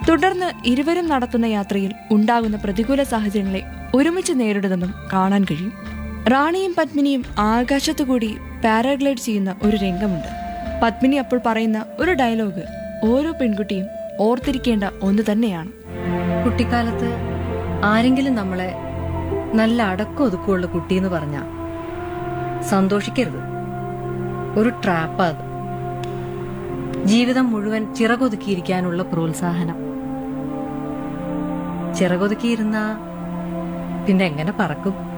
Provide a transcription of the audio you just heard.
തുടർന്ന് ഇരുവരും നടത്തുന്ന യാത്രയിൽ ഉണ്ടാകുന്ന പ്രതികൂല സാഹചര്യങ്ങളെ ഒരുമിച്ച് നേരിടുന്നതും കാണാൻ കഴിയും റാണിയും പത്മിനിയും ആകാശത്തുകൂടി പാരാഗ്ലൈഡ് ചെയ്യുന്ന ഒരു രംഗമുണ്ട് പത്മിനി അപ്പോൾ പറയുന്ന ഒരു ഡയലോഗ് ഓരോ പെൺകുട്ടിയും ഓർത്തിരിക്കേണ്ട ഒന്ന് തന്നെയാണ് കുട്ടിക്കാലത്ത് ആരെങ്കിലും നമ്മളെ നല്ല അടക്കം ഒതുക്കമുള്ള കുട്ടിയെന്ന് പറഞ്ഞ സന്തോഷിക്കരുത് ഒരു ട്രാപ്പാ അത് ജീവിതം മുഴുവൻ ചിറകൊതുക്കിയിരിക്കാനുള്ള പ്രോത്സാഹനം ചിറകൊതുക്കിയിരുന്ന പിന്നെ എങ്ങനെ പറക്കും